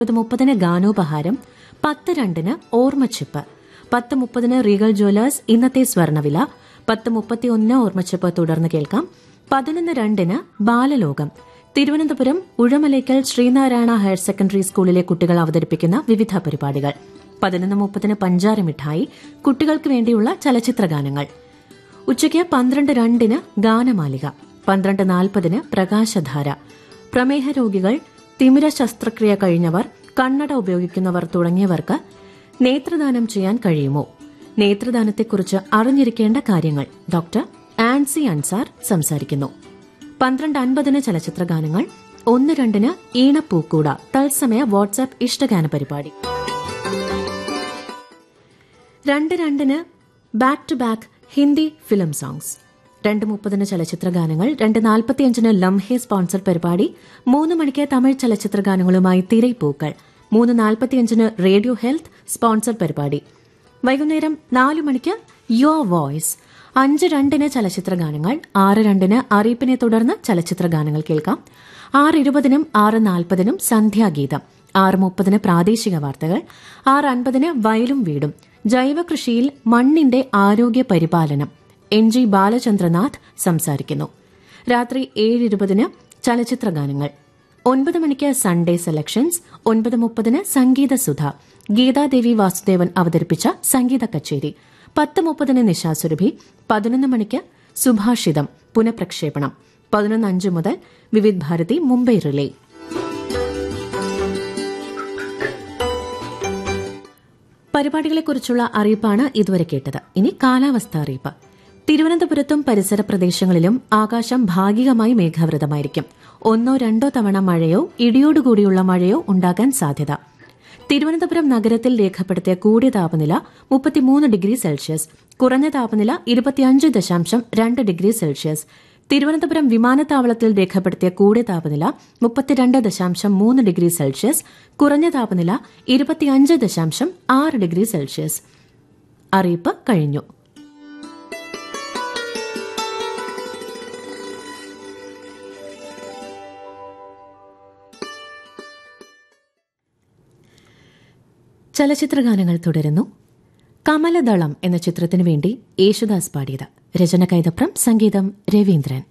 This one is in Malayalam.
പത്ത് മുപ്പതിന് ഗാനോപഹാരം പത്ത് രണ്ടിന് ഓർമ്മച്ചിപ്പ് പത്ത് മുപ്പതിന് റീഗൽ ജ്വല്ലേഴ്സ് ഇന്നത്തെ സ്വർണവില പത്ത് മുപ്പത്തിയൊന്ന് ഓർമ്മച്ചിപ്പ് തുടർന്ന് കേൾക്കാം പതിനൊന്ന് രണ്ടിന് ബാലലോകം തിരുവനന്തപുരം ഉഴമലേക്കൽ ശ്രീനാരായണ ഹയർ സെക്കൻഡറി സ്കൂളിലെ കുട്ടികൾ അവതരിപ്പിക്കുന്ന വിവിധ പരിപാടികൾ പതിനൊന്ന് മുപ്പതിന് പഞ്ചാര മിഠായി കുട്ടികൾക്ക് വേണ്ടിയുള്ള ചലച്ചിത്ര ഗാനങ്ങൾ ഉച്ചയ്ക്ക് പന്ത്രണ്ട് രണ്ടിന് ഗാനമാലിക പന്ത്രണ്ട് നാൽപ്പതിന് പ്രകാശധാര പ്രമേഹ രോഗികൾ തിമിര ശസ്ത്രക്രിയ കഴിഞ്ഞവർ കണ്ണട ഉപയോഗിക്കുന്നവർ തുടങ്ങിയവർക്ക് നേത്രദാനം ചെയ്യാൻ കഴിയുമോ നേത്രദാനത്തെക്കുറിച്ച് അറിഞ്ഞിരിക്കേണ്ട കാര്യങ്ങൾ ഡോക്ടർ ആൻസി അൻസാർ സംസാരിക്കുന്നു പന്ത്രണ്ട് അൻപതിന് ചലച്ചിത്ര ഗാനങ്ങൾ ഒന്ന് രണ്ടിന് ഈണപ്പൂക്കൂട തത്സമയ വാട്സാപ്പ് ഇഷ്ടഗാന പരിപാടി രണ്ട് രണ്ടിന് back to back Hindi film songs രണ്ട് മുപ്പതിന് ചലച്ചിത്ര ഗാനങ്ങൾ രണ്ട് നാൽപ്പത്തിയഞ്ചിന് ലംഹെ സ്പോൺസർ പരിപാടി മൂന്ന് മണിക്ക് തമിഴ് ചലച്ചിത്ര ഗാനങ്ങളുമായി തിരൈപ്പൂക്കൾ മൂന്ന് നാൽപ്പത്തിയഞ്ചിന് റേഡിയോ ഹെൽത്ത് സ്പോൺസർ പരിപാടി വൈകുന്നേരം നാല് മണിക്ക് യുവർ വോയ്സ് അഞ്ച് രണ്ടിന് ചലച്ചിത്ര ഗാനങ്ങൾ ആറ് രണ്ടിന് അറിയിപ്പിനെ തുടർന്ന് ചലച്ചിത്ര ഗാനങ്ങൾ കേൾക്കാം ആറ് ഇരുപതിനും ആറ് നാൽപ്പതിനും സന്ധ്യാഗീതം ആറ് മുപ്പതിന് പ്രാദേശിക വാർത്തകൾ ആറ് അൻപതിന് വയലും വീടും ജൈവ കൃഷിയിൽ മണ്ണിന്റെ ആരോഗ്യ പരിപാലനം എൻ ജി ബാലചന്ദ്രനാഥ് സംസാരിക്കുന്നു രാത്രി ഏഴ് ഇരുപതിന് ചലച്ചിത്ര ഗാനങ്ങൾ ഒൻപത് മണിക്ക് സൺഡേ സെലക്ഷൻസ് ഒൻപത് മുപ്പതിന് സംഗീത സുധ ഗീതാദേവി വാസുദേവൻ അവതരിപ്പിച്ച സംഗീത കച്ചേരി പത്ത് മുപ്പതിന് നിശാസുരഭി പതിനൊന്ന് മണിക്ക് സുഭാഷിതം പുനഃപ്രക്ഷേപണം പതിനൊന്ന് അഞ്ച് മുതൽ വിവിധ് ഭാരതി മുംബൈ റിലേ പരിപാടികളെക്കുറിച്ചുള്ള അറിയിപ്പാണ് ഇതുവരെ കേട്ടത് ഇനി കാലാവസ്ഥ അറിയിപ്പ് തിരുവനന്തപുരത്തും പരിസര പ്രദേശങ്ങളിലും ആകാശം ഭാഗികമായി മേഘാവൃതമായിരിക്കും ഒന്നോ രണ്ടോ തവണ മഴയോ ഇടിയോടുകൂടിയുള്ള മഴയോ ഉണ്ടാകാൻ സാധ്യത തിരുവനന്തപുരം നഗരത്തിൽ രേഖപ്പെടുത്തിയ കൂടിയ താപനില മുപ്പത്തിമൂന്ന് ഡിഗ്രി സെൽഷ്യസ് കുറഞ്ഞ താപനില ഇരുപത്തിയഞ്ച് ദശാംശം രണ്ട് ഡിഗ്രി സെൽഷ്യസ് തിരുവനന്തപുരം വിമാനത്താവളത്തിൽ രേഖപ്പെടുത്തിയ കൂടിയ താപനില മുപ്പത്തിരണ്ട് ദശാംശം മൂന്ന് ഡിഗ്രി സെൽഷ്യസ് കുറഞ്ഞ താപനില ഇരുപത്തിയഞ്ച് ദശാംശം ആറ് ഡിഗ്രി സെൽഷ്യസ് അറിയിപ്പ് കഴിഞ്ഞു ചലച്ചിത്രഗാനങ്ങൾ തുടരുന്നു കമലദളം എന്ന ചിത്രത്തിനു വേണ്ടി യേശുദാസ് പാടിയത് രചന കൈതപ്രം സംഗീതം രവീന്ദ്രൻ